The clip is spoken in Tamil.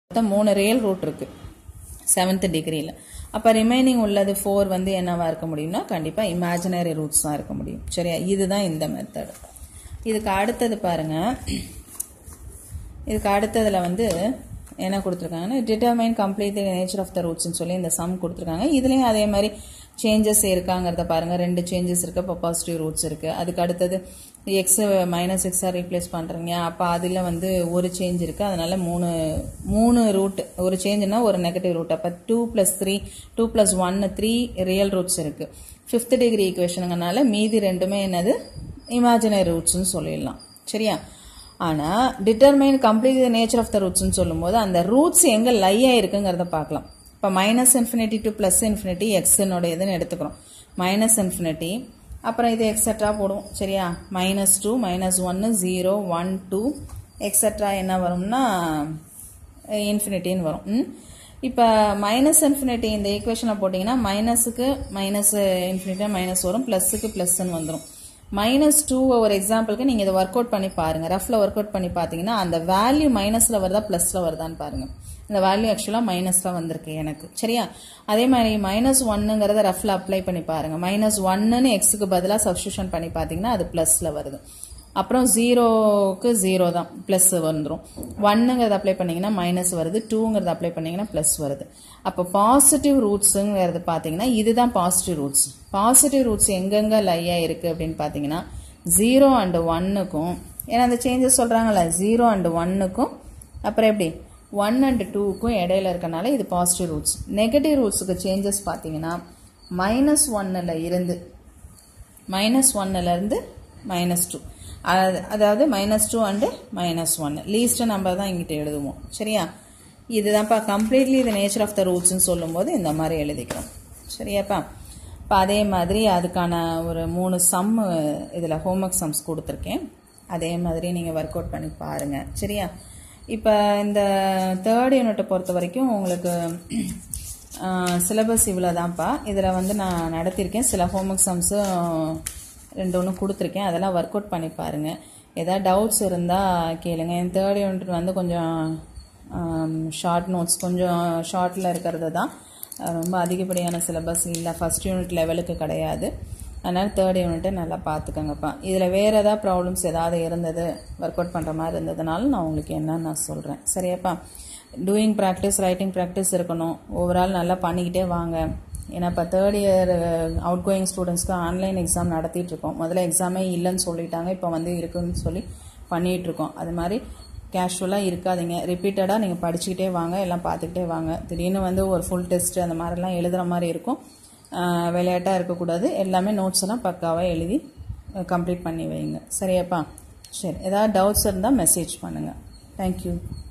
மொத்தம் மூணு ரியல் ரூட் இருக்குது செவன்த் டிகிரியில் அப்போ ரிமைனிங் உள்ளது ஃபோர் வந்து என்னவா இருக்க முடியும்னா கண்டிப்பாக இமேஜினரி ரூட்ஸ் தான் இருக்க முடியும் சரியா இதுதான் இந்த மெத்தட் இதுக்கு அடுத்தது பாருங்க இதுக்கு அடுத்ததில் வந்து என்ன கொடுத்துருக்காங்கன்னா determine complete the nature of the ரூட்ஸ்னு சொல்லி இந்த சம் கொடுத்துருக்காங்க இதுலேயும் அதே மாதிரி சேஞ்சஸ் இருக்காங்கிறத பாருங்க ரெண்டு சேஞ்சஸ் இருக்கு இப்போ பாசிட்டிவ் ரூட்ஸ் இருக்கு அதுக்கு அடுத்தது எக்ஸ் மைனஸ் எக்ஸாக ரீப்ளேஸ் பண்ணுறீங்க அப்போ அதில் வந்து ஒரு சேஞ்ச் இருக்கு அதனால மூணு மூணு ரூட் ஒரு சேஞ்சுனா ஒரு நெகட்டிவ் ரூட் அப்போ two plus three two plus ஒன்னு த்ரீ ரியல் ரூட்ஸ் இருக்கு ஃபிஃப்த் டிகிரி ஈக்குவேஷனுங்கனால மீதி ரெண்டுமே என்னது இமேஜினரி ரூட்ஸ்னு சொல்லிடலாம் சரியா ஆனால் determine complete nature of the ரூட்ஸ்னு சொல்லும்போது அந்த ரூட்ஸ் எங்கே லை ஆயிருக்குங்கிறத பார்க்கலாம் இப்போ minus infinity to plus infinity எக்ஸினுடைய இதுன்னு எடுத்துக்கிறோம் மைனஸ் இன்ஃபினிட்டி அப்புறம் இது எக்ஸட்ரா போடுவோம் சரியா மைனஸ் டூ மைனஸ் ஒன்று ஜீரோ ஒன் டூ எக்ஸட்ரா என்ன வரும்னா இன்ஃபினிட்டின்னு வரும் ம்? இப்போ மைனஸ் இன்ஃபினிட்டி இந்த ஈக்குவேஷனில் போட்டிங்கன்னா மைனஸுக்கு மைனஸ் இன்ஃபினிட்டியாக மைனஸ் வரும் ப்ளஸுக்கு ப்ளஸ்ன்னு வந்துடும் மைனஸ் டூ ஒரு எக்ஸாம்பிளுக்கு நீங்கள் இதை ஒர்க் அவுட் பண்ணி பாருங்க ரஃப்ல ஒர்க் அவுட் பண்ணி பார்த்தீங்கன்னா அந்த வேல்யூ மைனஸில் வருதா ப்ளஸில் வருதான்னு பாருங்க இந்த வேல்யூ ஆக்சுவலாக மைனஸில் வந்திருக்கு எனக்கு சரியா அதே மாதிரி மைனஸ் ஒன்னுங்கிறத ரஃப்ல அப்ளை பண்ணி பாருங்க மைனஸ் ஒன்னுன்னு எக்ஸுக்கு பதிலாக சப்ஸ்டியூஷன் பண்ணி பார்த்தீங்கன்னா அது ப்ளஸில் வருது அப்புறம் ஜீரோக்கு ஜீரோ தான் ப்ளஸ் வந்துடும் ஒன்னுங்கிறத அப்ளை பண்ணீங்கன்னா மைனஸ் வருது டூங்கிறத அப்ளை பண்ணீங்கன்னா ப்ளஸ் வருது அப்போ பாசிட்டிவ் ரூட்ஸுங்கிறது பார்த்தீங்கன்னா இதுதான் பாசிட்டிவ் ரூட்ஸ் பாசிட்டிவ் ரூட்ஸ் எங்கெங்க லையா இருக்கு அப்படின்னு பார்த்தீங்கன்னா ஜீரோ அண்ட் ஒன்னுக்கும் ஏன்னா அந்த சேஞ்சஸ் சொல்றாங்கல்ல ஜீரோ அண்ட் ஒன்னுக்கும் அப்புறம் எப்படி ஒன் அண்ட் டூக்கும் இடையில இருக்கனால இது பாசிட்டிவ் ரூட்ஸ் நெகட்டிவ் ரூட்ஸுக்கு சேஞ்சஸ் பார்த்தீங்கன்னா மைனஸ் ஒன்னில் இருந்து மைனஸ் ஒன்னுலேருந்து மைனஸ் டூ அதாவது மைனஸ் டூ அண்டு மைனஸ் ஒன்று லீஸ்ட் நம்பர் தான் இங்கிட்ட எழுதுவோம் சரியா இதுதான்ப்பா கம்ப்ளீட்லி இது நேச்சர் ஆஃப் த ரூட்ஸ்னு சொல்லும்போது இந்த மாதிரி எழுதிக்கிறோம் சரியாப்பா இப்போ அதே மாதிரி அதுக்கான ஒரு மூணு சம் இதில் ஹோம்ஒர்க் சம்ஸ் கொடுத்துருக்கேன் அதே மாதிரி நீங்கள் ஒர்க் அவுட் பண்ணி பாருங்கள் சரியா இப்போ இந்த தேர்ட் யூனிட்டை பொறுத்த வரைக்கும் உங்களுக்கு சிலபஸ் இவ்வளோ தான்ப்பா இதில் வந்து நான் நடத்தியிருக்கேன் சில ஹோம்ஒர்க் சம்ஸும் ரெண்டு ஒன்று கொடுத்துருக்கேன் அதெல்லாம் ஒர்க் அவுட் பண்ணி பாருங்கள் ஏதாவது டவுட்ஸ் இருந்தால் கேளுங்க என் தேர்ட் யூனிட் வந்து கொஞ்சம் ஷார்ட் நோட்ஸ் கொஞ்சம் ஷார்ட்டில் இருக்கிறது தான் ரொம்ப அதிகப்படியான சிலபஸ் இல்லை ஃபஸ்ட் யூனிட் லெவலுக்கு கிடையாது அதனால் தேர்ட் யூனிட்டை நல்லா பார்த்துக்கோங்கப்பா இதில் வேறு ஏதாவது ப்ராப்ளம்ஸ் ஏதாவது இருந்தது ஒர்க் அவுட் பண்ணுற மாதிரி இருந்ததுனால நான் உங்களுக்கு என்னன்னு நான் சொல்கிறேன் சரியாப்பா டூயிங் ப்ராக்டிஸ் ரைட்டிங் ப்ராக்டிஸ் இருக்கணும் ஓவரால் நல்லா பண்ணிக்கிட்டே வாங்க ஏன்னா இப்போ தேர்ட் இயர் அவுட் கோயிங் ஸ்டூடெண்ட்ஸ்க்கு ஆன்லைன் எக்ஸாம் நடத்திட்டு இருக்கோம் முதல்ல எக்ஸாமே இல்லைன்னு சொல்லிட்டாங்க இப்போ வந்து இருக்குன்னு சொல்லி பண்ணிகிட்டு இருக்கோம் அது மாதிரி கேஷுவலாக இருக்காதீங்க ரிப்பீட்டடாக நீங்கள் படிச்சுக்கிட்டே வாங்க எல்லாம் பார்த்துக்கிட்டே வாங்க திடீர்னு வந்து ஒரு ஃபுல் டெஸ்ட் அந்த மாதிரிலாம் எழுதுகிற மாதிரி இருக்கும் விளையாட்டாக இருக்கக்கூடாது எல்லாமே நோட்ஸ் எல்லாம் பக்காவாக எழுதி கம்ப்ளீட் பண்ணி வைங்க சரியாப்பா சரி ஏதாவது டவுட்ஸ் இருந்தால் மெசேஜ் பண்ணுங்கள் தேங்க்யூ